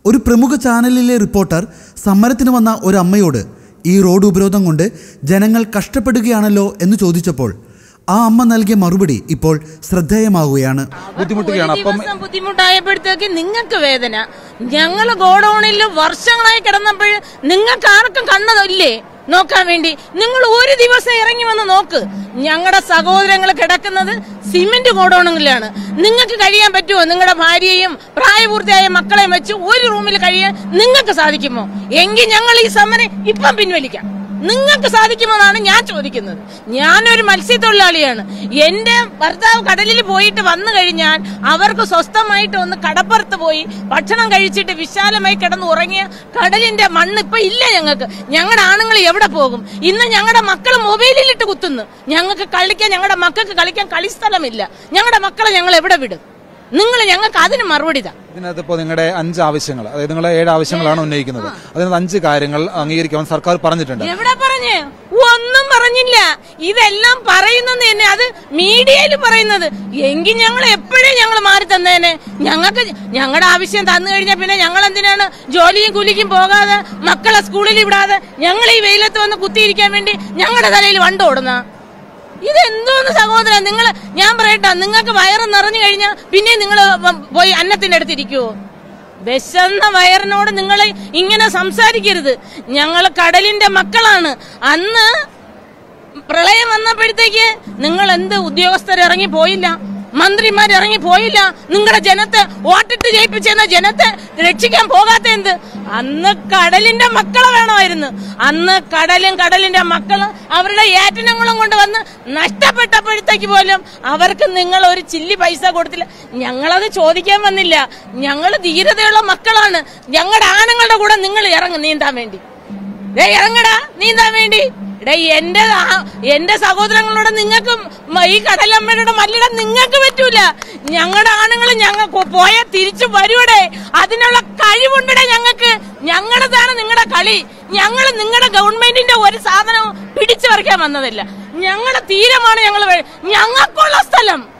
ഒരു പ്രമുഖ ചാനലിലെ റിപ്പോർട്ടർ സമരത്തിന് വന്ന ഒരു അമ്മയോട് ഈ റോഡ് ഉപരോധം കൊണ്ട് ജനങ്ങൾ കഷ്ടപ്പെടുകയാണല്ലോ എന്ന് ചോദിച്ചപ്പോൾ ആ അമ്മ നൽകിയ മറുപടി ഇപ്പോൾ ശ്രദ്ധേയമാവുകയാണ് ബുദ്ധിമുട്ടുകയാണ് ഒരു അപ്പം ദിവസം ബുദ്ധിമുട്ടായപ്പോഴത്തേക്ക് നിങ്ങൾക്ക് വേദന ഞങ്ങൾ ഗോഡൌണിൽ വർഷങ്ങളായി കിടന്നപ്പോൾ നിങ്ങൾക്ക് ആർക്കും കണ്ണതില്ലേ നോക്കാൻ വേണ്ടി നിങ്ങൾ ഒരു ദിവസം ഇറങ്ങി വന്ന് നോക്ക് ഞങ്ങളുടെ സഹോദരങ്ങൾ കിടക്കുന്നത് സിമന്റ് ഗോഡൌണുകളിലാണ് നിങ്ങൾക്ക് കഴിയാൻ പറ്റുമോ നിങ്ങളുടെ ഭാര്യയും പ്രായപൂർത്തിയായ മക്കളെയും വെച്ച് ഒരു റൂമിൽ കഴിയാൻ നിങ്ങൾക്ക് സാധിക്കുമോ എങ്കിൽ ഞങ്ങൾ ഈ സമരം ഇപ്പം പിൻവലിക്കാം നിങ്ങൾക്ക് സാധിക്കുമെന്നാണ് ഞാൻ ചോദിക്കുന്നത് ഞാനൊരു മത്സ്യത്തൊഴിലാളിയാണ് എന്റെ ഭർത്താവ് കടലിൽ പോയിട്ട് വന്നു കഴിഞ്ഞാൽ അവർക്ക് സ്വസ്ഥമായിട്ട് ഒന്ന് കടപ്പുറത്ത് പോയി ഭക്ഷണം കഴിച്ചിട്ട് വിശാലമായി കിടന്ന് ഉറങ്ങിയ കടലിന്റെ മണ്ണ് ഇപ്പൊ ഇല്ല ഞങ്ങൾക്ക് ഞങ്ങളുടെ ആണുങ്ങൾ എവിടെ പോകും ഇന്ന് ഞങ്ങളുടെ മക്കൾ മൊബൈലിലിട്ട് കുത്തുന്നു ഞങ്ങൾക്ക് കളിക്കാൻ ഞങ്ങളുടെ മക്കൾക്ക് കളിക്കാൻ കളിസ്ഥലമില്ല ഞങ്ങളുടെ മക്കളെ ഞങ്ങൾ എവിടെ വിടും നിങ്ങൾ ഞങ്ങൾക്ക് അതിന് മറുപടി താ ഇതിനകത്ത് ഇപ്പോൾ നിങ്ങളുടെ അഞ്ച് ആവശ്യങ്ങൾ അതായത് നിങ്ങളെ ഏഴ് ആവശ്യങ്ങളാണ് ഉന്നയിക്കുന്നത് അതിനകത്ത് അഞ്ച് കാര്യങ്ങൾ അംഗീകരിക്കാൻ സർക്കാർ പറഞ്ഞിട്ടുണ്ട് എവിടെ പറഞ്ഞ് ഒന്നും പറഞ്ഞില്ല ഇതെല്ലാം പറയുന്നത് തന്നെ അത് മീഡിയയിൽ പറയുന്നത് എങ്കിൽ ഞങ്ങൾ എപ്പോഴേ ഞങ്ങൾ മാറി തന്നേനെ ഞങ്ങൾക്ക് ഞങ്ങളുടെ ആവശ്യം തന്നു കഴിഞ്ഞാൽ പിന്നെ ഞങ്ങൾ എന്തിനാണ് ജോലിയും കൂലിക്കും പോകാതെ മക്കളെ സ്കൂളിൽ വിടാതെ ഞങ്ങൾ ഈ വെയിലത്ത് വന്ന് കുത്തിയിരിക്കാൻ വേണ്ടി ഞങ്ങളുടെ തലയിൽ വണ്ടോടുന്ന ഇതെന്തോന്ന് സഹോദരൻ നിങ്ങൾ ഞാൻ പറയട്ടെ നിങ്ങൾക്ക് വയറ് നിറഞ്ഞു കഴിഞ്ഞാൽ പിന്നെ നിങ്ങൾ പോയി അന്നത്തിന്റെ അടുത്തിരിക്കുവോ വിശന്ന വയറിനോട് നിങ്ങൾ ഇങ്ങനെ സംസാരിക്കരുത് ഞങ്ങൾ കടലിന്റെ മക്കളാണ് അന്ന് പ്രളയം വന്നപ്പോഴത്തേക്ക് നിങ്ങൾ എന്ത് ഉദ്യോഗസ്ഥർ ഇറങ്ങി പോയില്ല മന്ത്രിമാർ ഇറങ്ങി പോയില്ല നിങ്ങളുടെ ജനത്തെ വോട്ടിട്ട് ജയിപ്പിച്ചെന്ന ജനത്തെ രക്ഷിക്കാൻ പോകാത്ത എന്ത് അന്ന് കടലിന്റെ മക്കളെ വേണമായിരുന്നു അന്ന് കടലും കടലിന്റെ മക്കളും അവരുടെ ഏറ്റനങ്ങളും കൊണ്ട് വന്ന് നഷ്ടപ്പെട്ടപ്പോഴത്തേക്ക് പോലും അവർക്ക് നിങ്ങൾ ഒരു ചില്ലി പൈസ കൊടുത്തില്ല ഞങ്ങളത് ചോദിക്കാൻ വന്നില്ല ഞങ്ങൾ ധീരതയുള്ള മക്കളാണ് ഞങ്ങളുടെ ആണുങ്ങളുടെ കൂടെ നിങ്ങൾ ഇറങ്ങും നീന്താൻ വേണ്ടി ദേ ഇറങ്ങടാ നീന്താൻ വേണ്ടി എടാ എന്റെ ആ- എന്റെ സഹോദരങ്ങളോട് നിങ്ങൾക്ക് ഈ കടലമ്മയുടെ മല്ലിടാൻ നിങ്ങൾക്ക് പറ്റൂല ഞങ്ങളുടെ ആണുങ്ങൾ ഞങ്ങൾക്ക് പോയാ തിരിച്ചു വരുവടെ അതിനുള്ള കഴിവുണ്ടടെ ഞങ്ങൾക്ക് ഞങ്ങളുടെതാണ് നിങ്ങളുടെ കളി ഞങ്ങൾ നിങ്ങളുടെ ഗവൺമെന്റിന്റെ ഒരു സാധനവും പിടിച്ചു പറിക്കാൻ വന്നതല്ല ഞങ്ങളുടെ തീരമാണ് ഞങ്ങൾ ഞങ്ങൾക്കുള്ള സ്ഥലം